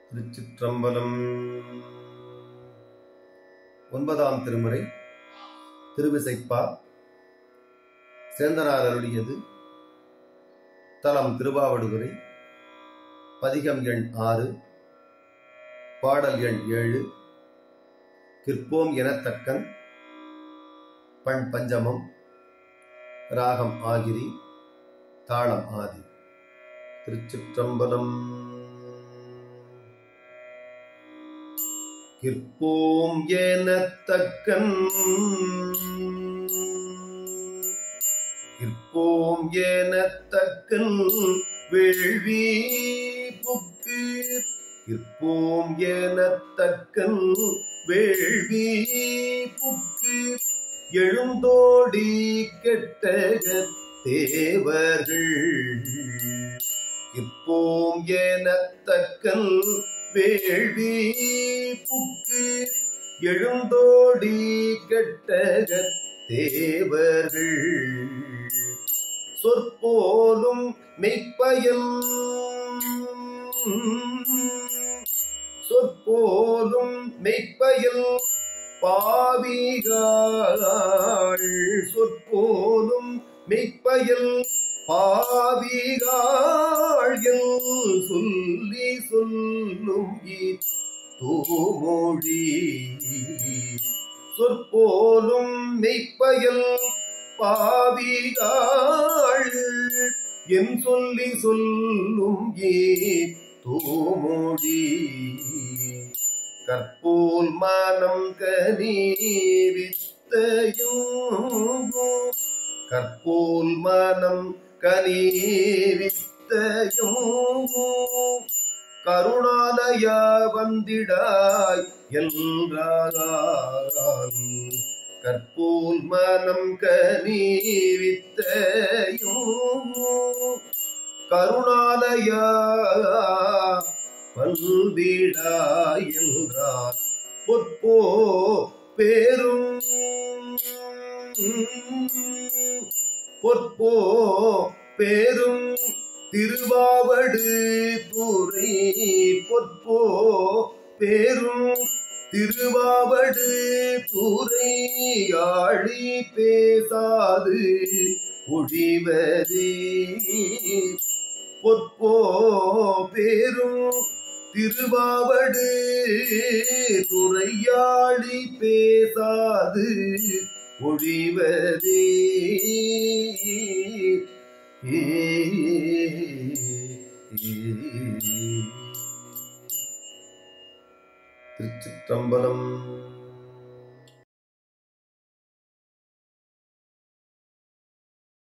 திருச்சிற்றம்பலம் ஒன்பதாம் திருமுறை திருவிசைப்பா சேந்தனார் அருளியது தலம் திருவாவடுதுறை பதிகம் எண் ஆறு பாடல் எண் ஏழு கிற்போம் எனத்தக்கன் பண் பஞ்சமம் ராகம் ஆகிரி தாளம் ஆதி திருச்சிற்றம்பலம் கிற்போம் எனத்தக்கன் கிற்போம் எனத்தக்கன் வேள்வி புக்கு கிற்போம் எனத்தக்கன் வேள்வி புக்கு எழுந்தோடி கெட்ட தேவர்கள் இப்போம் எனத்தக்கல் வேள்வி புக்கு எழுந்தோடி கெட்ட தேவர்கள் சொற்போலும் மெய்ப்பயல் சொற்போலும் மெய்ப்பயல் பாவிகாள் சொற்போலும் மெய்ப்பயல் பாவிகாள் சொல்லி சொல்லும் தூமொழி சொற்போலும் மெய்ப்பயல் பாவிகாள் என் சொல்லி சொல்லும் ஏ தூமொழி கற்போல் மானம் கனீவித்தையும் கற்போல் மனம் கனீவித்தையும் கருணாலய வந்திடாய் என்றான் கற்போல் மனம் கனீவித்தையும் கருணாலய வந்திடாய் என்றான் பொற்போ பேரும் பொற்போ பேரும் திருவாவடு துறை பொற்போ பேரும் திருவாவடு துறை ஆழி பேசாது ஒழிவதே பொற்போ பேரும் திருவாவடு துறையாளி பேசாது ஒழிவதே திருச்சிற்றம்பலம்